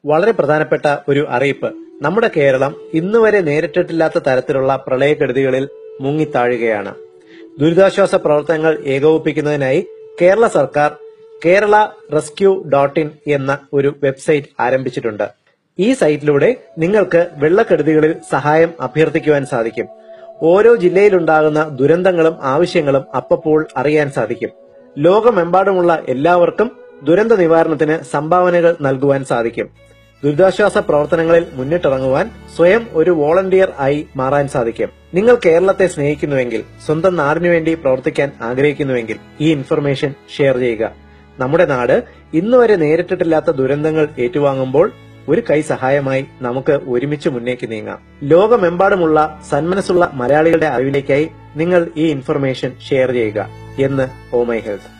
വളരെ പ്രധാനപ്പെട്ട ഒരു അറിയിപ്പ് നമ്മുടെ കേരളം ഇന്നുവരെ നേരിട്ടിട്ടില്ലാത്ത തരത്തിലുള്ള പ്രളയക്കെടുതികളിൽ മുങ്ങിത്താഴുകയാണ് ദുരിതാശ്വാസ പ്രവർത്തനങ്ങൾ ഏകോപിപ്പിക്കുന്നതിനായി കേരള സർക്കാർ കേരള റെസ്ക്യൂ ഡോട്ട് ഇൻ എന്ന ഒരു വെബ്സൈറ്റ് ആരംഭിച്ചിട്ടുണ്ട് ഈ സൈറ്റിലൂടെ നിങ്ങൾക്ക് വെള്ളക്കെടുതികളിൽ സഹായം അഭ്യർത്ഥിക്കുവാൻ സാധിക്കും ഓരോ ജില്ലയിലുണ്ടാകുന്ന ദുരന്തങ്ങളും ആവശ്യങ്ങളും അപ്പപ്പോൾ അറിയാൻ സാധിക്കും ലോകമെമ്പാടുമുള്ള എല്ലാവർക്കും ദുരന്ത നിവാരണത്തിന് സംഭാവനകൾ നൽകുവാൻ സാധിക്കും ദുരിതാശ്വാസ പ്രവർത്തനങ്ങളിൽ മുന്നിട്ടിറങ്ങുവാൻ സ്വയം ഒരു വോളണ്ടിയർ ആയി മാറാൻ സാധിക്കും നിങ്ങൾ കേരളത്തെ സ്നേഹിക്കുന്നുവെങ്കിൽ സ്വന്തം നാടിനു വേണ്ടി പ്രവർത്തിക്കാൻ ആഗ്രഹിക്കുന്നുവെങ്കിൽ ഈ ഇൻഫർമേഷൻ ഷെയർ ചെയ്യുക നമ്മുടെ നാട് ഇന്നുവരെ നേരിട്ടിട്ടില്ലാത്ത ദുരന്തങ്ങൾ ഏറ്റുവാങ്ങുമ്പോൾ ഒരു കൈ സഹായമായി നമുക്ക് ഒരുമിച്ച് മുന്നേക്ക് നീങ്ങാം ലോകമെമ്പാടുമുള്ള സന്മനസ്സുള്ള മലയാളികളുടെ അറിവിലേക്കായി നിങ്ങൾ ഈ ഇൻഫർമേഷൻ ഷെയർ ചെയ്യുക എന്ന് ഓ മൈ ഹെൽത്ത്